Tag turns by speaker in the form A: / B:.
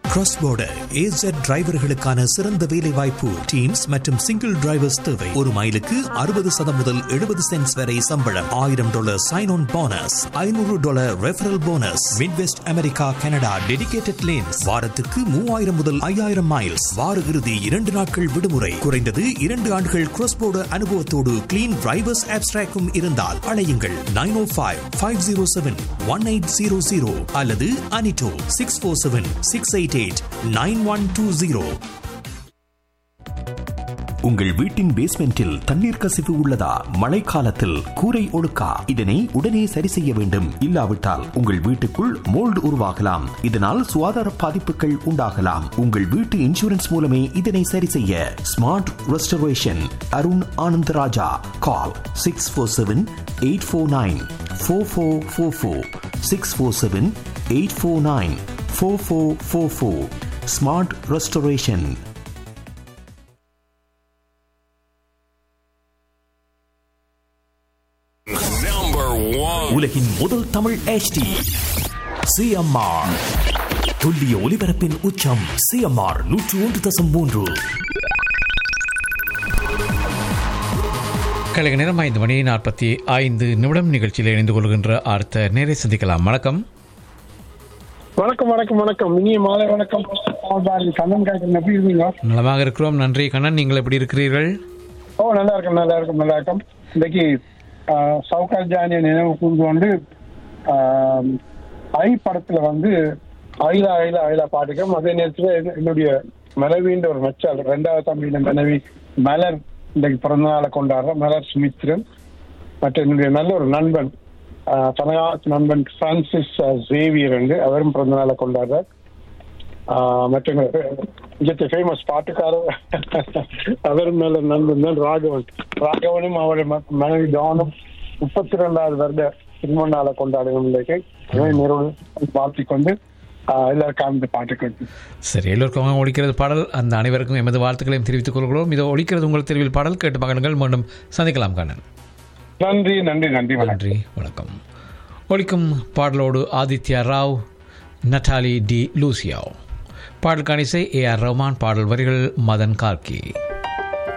A: Cross border AZ டிரைவர்களுக்கான சிறந்த வேலை வாய்ப்பு டீம்ஸ் மற்றும் சிங்கிள் டிரைவர்ஸ் தேவை ஒரு மைலுக்கு அறுபது சதம் முதல் எழுபது சென்ட்ஸ் வரை சம்பளம் ஆயிரம் டாலர் சைன் ஆன் போனஸ் ஐநூறு dollar referral bonus midwest America Canada dedicated lanes வாரத்துக்கு மூவாயிரம் முதல் ஐயாயிரம் மைல்ஸ் வார இறுதி இரண்டு நாட்கள் விடுமுறை குறைந்தது இரண்டு ஆண்டுகள் கிராஸ் border அனுபவத்தோடு கிளீன் டிரைவர்ஸ் ஆப்ஸ்ட்ராக்கும் இருந்தால் அழையுங்கள் nine O five five zero seven one eight zero zero அல்லது அனிட்டோ six four seven six eight eight nine one two zero
B: உங்கள் வீட்டின் பேஸ்மெண்டில் தண்ணீர் கசிவு உள்ளதா மழைக்காலத்தில் கூரை ஒழுக்கா இதனை உடனே சரி செய்ய வேண்டும் இல்லாவிட்டால் உங்கள் வீட்டுக்குள் மோல்டு உருவாகலாம் இதனால் சுகாதார பாதிப்புகள் உண்டாகலாம் உங்கள் வீட்டு இன்சூரன்ஸ் மூலமே இதனை சரி செய்ய smart restoration Arun Anandaraja call six four seven eight four nine four four four four six four seven eight four nine four four four four smart restoration
C: Number one.
A: உலகின் முதல் தமிழ் HD சிஎம்ஆர் துல்லிய ஒலிபரப்பின் உச்சம் சிஎம்ஆர் நூற்று ஒன்று தசம் மூன்று
D: கழக நேரம் ஐந்து மணி நாற்பத்தி ஐந்து நிமிடம் நிகழ்ச்சியில் இணைந்து கொள்கின்ற அடுத்த நேரை சந்திக்கலாம் வணக்கம்
E: வணக்கம் வணக்கம் வணக்கம் இனிய மாலை வணக்கம் பாரதி கண்ணன் காய்ச்சல் எப்படி இருக்கீங்க
D: நலமாக இருக்கிறோம் நன்றி கண்ணன் நீங்கள் எப்படி இருக்கிறீர்கள்
E: ஓ நல்லா இருக்கும் நல்லா இருக்கும் நல்லா இருக்கும் இன்னைக்கு சவுகார் ஜானிய நினைவு கூர்ந்து கொண்டு ஆஹ், ஐ படத்துல வந்து அயிலா அயிலா அயிலா பாட்டுக்கும் அதே நேரத்துல என்ன- என்னுடைய மனைவின்ற ஒரு மச்சால் ரெண்டாவது தம்பியின் மனைவி மலர் இன்றைக்கு பிறந்த நாளை கொண்டாடுறோம் மலர் சுமித்ரன் மற்ற என்னுடைய நல்ல ஒரு நண்பன் ஆஹ், தனகாலத்து நண்பன் பிரான்சிஸ் ஜேவியர் என்று அவரும் பிறந்த நாளை கொண்டாடுறார் ஆஹ், மற்ற இங்கത്തെ ஃபேமஸ் பாட்டுக்காரர் அவரும் நல்ல நண்பன் தான் ராகவன் ராகவனும் அவருடைய ம- மனைவி தானும் முப்பத்தி ரெண்டாவது வருட திருமண நாளை கொண்டாடுகிறோம் இன்றைக்கு அதை நிறுவனம் வாழ்த்திக் கொண்டு ஆஹ், எல்லாருக்கும் அந்த பாட்டு கேட்டு
D: சரி எல்லோருக்கும் ஒழிக்கிறது பாடல் அந்த அனைவருக்கும் எமது வாழ்த்துக்களையும் தெரிவித்துக் கொள்கிறோம் இது ஒழிக்கிறது உங்கள் தெருவில் பாடல் கேட்டு மகன்கள் மீண்டும் சந்திக்கலாம் கண்ணன்
E: நன்றி நன்றி நன்றி வணக்கம்
D: நன்றி வணக்கம் ஒழிக்கும் பாடலோடு Aditya Rao Natalie Di Lucia பாடல் காணிசை ஏ ஆர் ரஹ்மான் பாடல் வரிகள் மதன் கார்கி